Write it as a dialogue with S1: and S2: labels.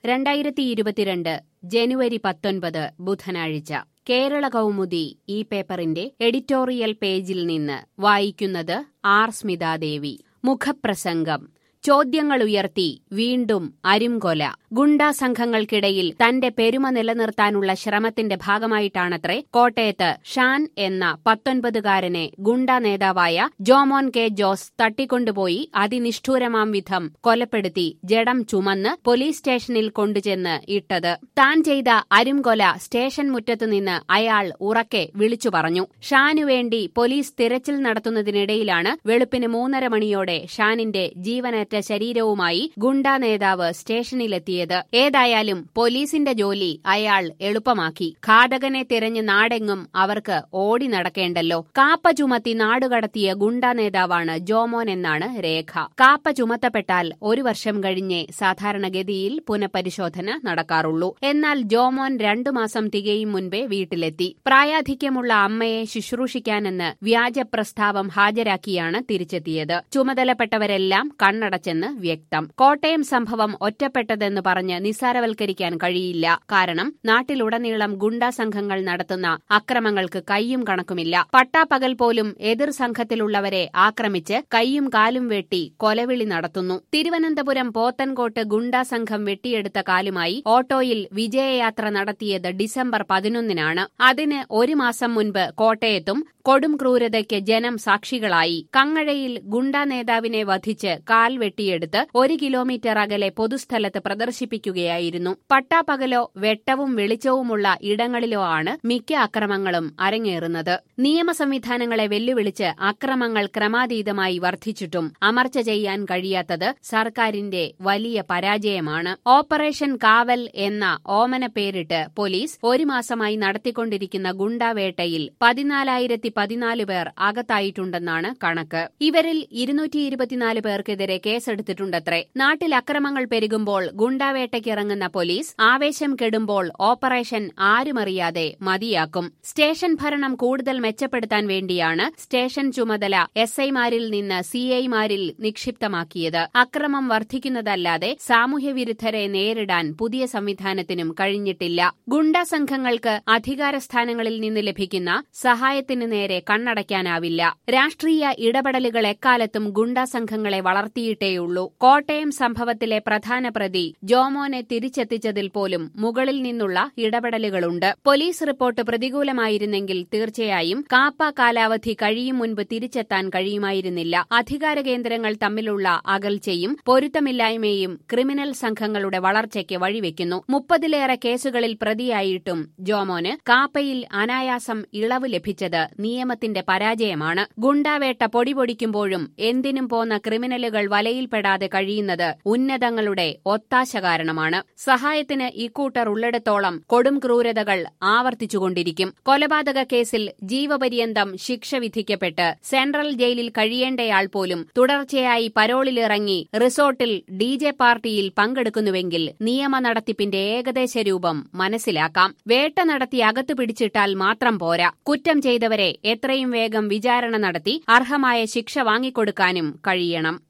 S1: രണ്ടായിരത്തി ഇരുപത്തിരണ്ട് ജനുവരി പത്തൊൻപത് ബുധനാഴ്ച കേരള കൗമുദി ഈ പേപ്പറിന്റെ എഡിറ്റോറിയൽ പേജിൽ നിന്ന് വായിക്കുന്നത് ആർ സ്മിതാദേവി മുഖപ്രസംഗം ചോദ്യങ്ങളുയർത്തി വീണ്ടും അരുംകൊല ഗുണ്ടാ സംഘങ്ങൾക്കിടയിൽ തന്റെ പെരുമ നിലനിർത്താനുള്ള ശ്രമത്തിന്റെ ഭാഗമായിട്ടാണത്രേ കോട്ടയത്ത് ഷാൻ എന്ന പത്തൊൻപതുകാരനെ ഗുണ്ടാ നേതാവായ ജോമോൻ കെ ജോസ് തട്ടിക്കൊണ്ടുപോയി അതിനിഷ്ഠൂരമാം വിധം കൊലപ്പെടുത്തി ജഡം ചുമന്ന് പോലീസ് സ്റ്റേഷനിൽ കൊണ്ടുചെന്ന് ഇട്ടത് താൻ ചെയ്ത അരുംകൊല സ്റ്റേഷൻ മുറ്റത്തുനിന്ന് അയാൾ ഉറക്കെ വിളിച്ചു പറഞ്ഞു ഷാനു വേണ്ടി പോലീസ് തിരച്ചിൽ നടത്തുന്നതിനിടയിലാണ് വെളുപ്പിന് മൂന്നര മണിയോടെ ഷാനിന്റെ ജീവനറ്റ ശരീരവുമായി ഗുണ്ടാ നേതാവ് സ്റ്റേഷനിലെത്തിയത് ഏതായാലും പോലീസിന്റെ ജോലി അയാൾ എളുപ്പമാക്കി ഘാതകനെ തിരഞ്ഞ് നാടെങ്ങും അവർക്ക് ഓടി നടക്കേണ്ടല്ലോ കാപ്പ ചുമത്തി നാടുകടത്തിയ ഗുണ്ടാ നേതാവാണ് ജോമോൻ എന്നാണ് രേഖ കാപ്പ ചുമത്തപ്പെട്ടാൽ ഒരു വർഷം കഴിഞ്ഞേ സാധാരണഗതിയിൽ പുനഃപരിശോധന നടക്കാറുള്ളൂ എന്നാൽ ജോമോൻ രണ്ടു മാസം തികയും മുൻപേ വീട്ടിലെത്തി പ്രായാധിക്യമുള്ള അമ്മയെ ശുശ്രൂഷിക്കാനെന്ന് വ്യാജ പ്രസ്താവം ഹാജരാക്കിയാണ് തിരിച്ചെത്തിയത് ചുമതലപ്പെട്ടവരെല്ലാം കണ്ണടച്ചെന്ന് വ്യക്തം കോട്ടയം സംഭവം ഒറ്റപ്പെട്ടതെന്ന് പറഞ്ഞ് നിസ്സാരവൽക്കരിക്കാൻ കഴിയില്ല കാരണം നാട്ടിലുടനീളം ഗുണ്ടാ സംഘങ്ങൾ നടത്തുന്ന അക്രമങ്ങൾക്ക് കയ്യും കണക്കുമില്ല പട്ടാപ്പകൽ പോലും എതിർ സംഘത്തിലുള്ളവരെ ആക്രമിച്ച് കയ്യും കാലും വെട്ടി കൊലവിളി നടത്തുന്നു തിരുവനന്തപുരം പോത്തൻകോട്ട് ഗുണ്ടാ സംഘം വെട്ടിയെടുത്ത കാലുമായി ഓട്ടോയിൽ വിജയയാത്ര നടത്തിയത് ഡിസംബർ പതിനൊന്നിനാണ് അതിന് ഒരു മാസം മുൻപ് കോട്ടയത്തും കൊടും ക്രൂരതയ്ക്ക് ജനം സാക്ഷികളായി കങ്ങഴയിൽ ഗുണ്ടാ നേതാവിനെ വധിച്ച് കാൽ വെട്ടിയെടുത്ത് ഒരു കിലോമീറ്റർ അകലെ പൊതുസ്ഥലത്ത് പ്രദർശിപ്പിക്കുകയായിരുന്നു പട്ടാപ്പകലോ വെട്ടവും വെളിച്ചവുമുള്ള ഇടങ്ങളിലോ ആണ് മിക്ക അക്രമങ്ങളും അരങ്ങേറുന്നത് നിയമ സംവിധാനങ്ങളെ വെല്ലുവിളിച്ച് അക്രമങ്ങൾ ക്രമാതീതമായി വർദ്ധിച്ചിട്ടും അമർച്ച ചെയ്യാൻ കഴിയാത്തത് സർക്കാരിന്റെ വലിയ പരാജയമാണ് ഓപ്പറേഷൻ കാവൽ എന്ന ഓമന പേരിട്ട് പോലീസ് ഒരു മാസമായി നടത്തിക്കൊണ്ടിരിക്കുന്ന ഗുണ്ടാവേട്ടയിൽ പതിനാലായിരത്തി പതിനാല് പേർ അകത്തായിട്ടുണ്ടെന്നാണ് കണക്ക് ഇവരിൽ ഇരുന്നൂറ്റി ഇരുപത്തിനാല് പേർക്കെതിരെ കേസെടുത്തിട്ടുണ്ടത്രേ നാട്ടിൽ അക്രമങ്ങൾ പെരുകുമ്പോൾ ഗുണ്ടാവേട്ടയ്ക്കിറങ്ങുന്ന പോലീസ് ആവേശം കെടുമ്പോൾ ഓപ്പറേഷൻ ആരുമറിയാതെ മതിയാക്കും സ്റ്റേഷൻ ഭരണം കൂടുതൽ മെച്ചപ്പെടുത്താൻ വേണ്ടിയാണ് സ്റ്റേഷൻ ചുമതല എസ് ഐമാരിൽ നിന്ന് സി ഐമാരിൽ നിക്ഷിപ്തമാക്കിയത് അക്രമം വർദ്ധിക്കുന്നതല്ലാതെ സാമൂഹ്യവിരുദ്ധരെ നേരിടാൻ പുതിയ സംവിധാനത്തിനും കഴിഞ്ഞിട്ടില്ല ഗുണ്ടാ സംഘങ്ങൾക്ക് അധികാരസ്ഥാനങ്ങളിൽ നിന്ന് ലഭിക്കുന്ന സഹായത്തിന് നേരെ കണ്ണടയ്ക്കാനാവില്ല രാഷ്ട്രീയ ഇടപെടലുകൾ എക്കാലത്തും ഗുണ്ടാ സംഘങ്ങളെ വളർത്തിയിട്ടേയുള്ളൂ കോട്ടയം സംഭവത്തിലെ പ്രധാന പ്രതി ജോമോനെ തിരിച്ചെത്തിച്ചതിൽ പോലും മുകളിൽ നിന്നുള്ള ഇടപെടലുകളുണ്ട് പോലീസ് റിപ്പോർട്ട് പ്രതികൂലമായിരുന്നെങ്കിൽ തീർച്ചയായും കാപ്പ കാലാവധി കഴിയും മുൻപ് തിരിച്ചെത്താൻ കഴിയുമായിരുന്നില്ല അധികാര കേന്ദ്രങ്ങൾ തമ്മിലുള്ള അകൽച്ചയും പൊരുത്തമില്ലായ്മയും ക്രിമിനൽ സംഘങ്ങളുടെ വളർച്ചയ്ക്ക് വഴിവെക്കുന്നു മുപ്പതിലേറെ കേസുകളിൽ പ്രതിയായിട്ടും ജോമോന് കാപ്പയിൽ അനായാസം ഇളവ് ലഭിച്ചത് നിയമത്തിന്റെ പരാജയമാണ് ഗുണ്ടാവേട്ട പൊടിപൊടിക്കുമ്പോഴും എന്തിനും പോന്ന ക്രിമിനലുകൾ വലയിൽപ്പെടാതെ കഴിയുന്നത് ഉന്നതങ്ങളുടെ ഒത്താശ കാരണമാണ് സഹായത്തിന് ഇക്കൂട്ടർ ഉള്ളിടത്തോളം കൊടും ക്രൂരതകൾ ആവർത്തിച്ചുകൊണ്ടിരിക്കും കൊലപാതക കേസിൽ ജീവപര്യന്തം ശിക്ഷ വിധിക്കപ്പെട്ട് സെൻട്രൽ ജയിലിൽ കഴിയേണ്ടയാൾ പോലും തുടർച്ചയായി പരോളിലിറങ്ങി റിസോർട്ടിൽ ഡി ജെ പാർട്ടിയിൽ പങ്കെടുക്കുന്നുവെങ്കിൽ നിയമ നടത്തിപ്പിന്റെ ഏകദേശ രൂപം മനസ്സിലാക്കാം വേട്ട നടത്തി അകത്തു പിടിച്ചിട്ടാൽ മാത്രം പോരാ കുറ്റം ചെയ്തവരെ എത്രയും വേഗം വിചാരണ നടത്തി അർഹമായ ശിക്ഷ വാങ്ങിക്കൊടുക്കാനും കഴിയണം